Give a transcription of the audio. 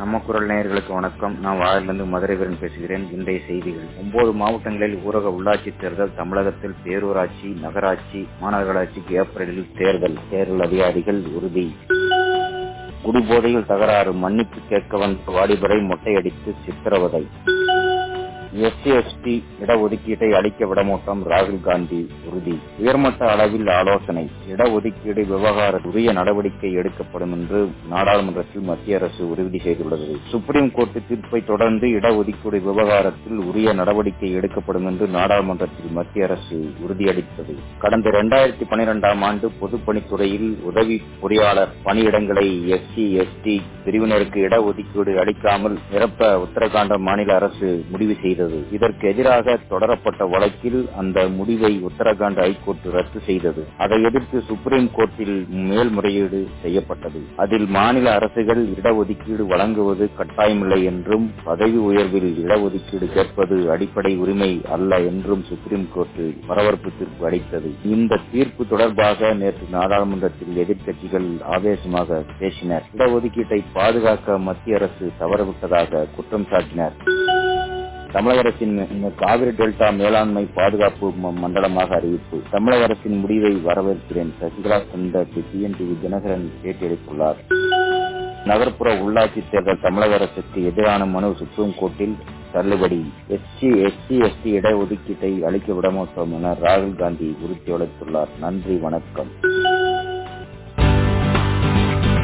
நம்ம குரல் நேயர்களுக்கு வணக்கம் நான் வாயிலிருந்து மதுரை வீரன் பேசுகிறேன் இன்றைய செய்திகள் ஒன்பது மாவட்டங்களில் ஊரக உள்ளாட்சி தேர்தல் தமிழகத்தில் பேரூராட்சி நகராட்சி மாநகராட்சிக்கு ஏப்ரலில் தேர்தல் தேர்தல் அதிகாரிகள் உறுதி குடிபோதையில் தகராறு மன்னிப்பு கேட்க வந்த வாலிபரை மொட்டையடித்து சித்திரவதை எஸ்சி எஸ்டி இடஒதுக்கீட்டை அளிக்க விடமாட்டோம் ராகுல் காந்தி உறுதி உயர்மட்ட அளவில் ஆலோசனை இடஒதுக்கீடு விவகார உரிய நடவடிக்கை எடுக்கப்படும் என்று நாடாளுமன்றத்தில் மத்திய அரசு உறுதி செய்துள்ளது சுப்ரீம் கோர்ட்டு தீர்ப்பை தொடர்ந்து இடஒதுக்கீடு விவகாரத்தில் உரிய நடவடிக்கை எடுக்கப்படும் என்று நாடாளுமன்றத்தில் மத்திய அரசு உறுதியளித்தது கடந்த இரண்டாயிரத்தி பனிரெண்டாம் ஆண்டு பொதுப்பணித்துறையில் உதவி பொறியாளர் பணியிடங்களை எஸ்சி எஸ்டி பிரிவினருக்கு இடஒதுக்கீடு அளிக்காமல் நிரப்ப உத்தரகாண்ட் மாநில அரசு முடிவு செய்தது செய்தது இதற்கு எதிராக தொடரப்பட்ட வழக்கில் அந்த முடிவை உத்தரகாண்ட் ஹைகோர்ட் ரத்து செய்தது அதை எதிர்த்து சுப்ரீம் கோர்ட்டில் மேல்முறையீடு செய்யப்பட்டது அதில் மாநில அரசுகள் இடஒதுக்கீடு வழங்குவது கட்டாயமில்லை என்றும் பதவி உயர்வில் இடஒதுக்கீடு கேட்பது அடிப்படை உரிமை அல்ல என்றும் சுப்ரீம் கோர்ட் பரபரப்பு தீர்ப்பு அளித்தது இந்த தீர்ப்பு தொடர்பாக நேற்று நாடாளுமன்றத்தில் எதிர்க்கட்சிகள் ஆவேசமாக பேசினர் இடஒதுக்கீட்டை பாதுகாக்க மத்திய அரசு தவறவிட்டதாக குற்றம் சாட்டினர் தமிழக அரசின் காவிரி டெல்டா மேலாண்மை பாதுகாப்பு மண்டலமாக அறிவிப்பு தமிழக அரசின் முடிவை வரவேற்கிறேன் சசிகலா என்ற டிஎன்டிவி தினகரன் பேட்டியளித்துள்ளார் நகர்ப்புற உள்ளாட்சி தேர்தல் தமிழக அரசுக்கு எதிரான மனு சுப்ரீம் கோர்ட்டில் தள்ளுபடி எஸ்சி எஸ்சி எஸ்டி இடஒதுக்கீட்டை அளிக்க விடமாட்டோம் என ராகுல் காந்தி உறுதியளித்துள்ளார் நன்றி வணக்கம்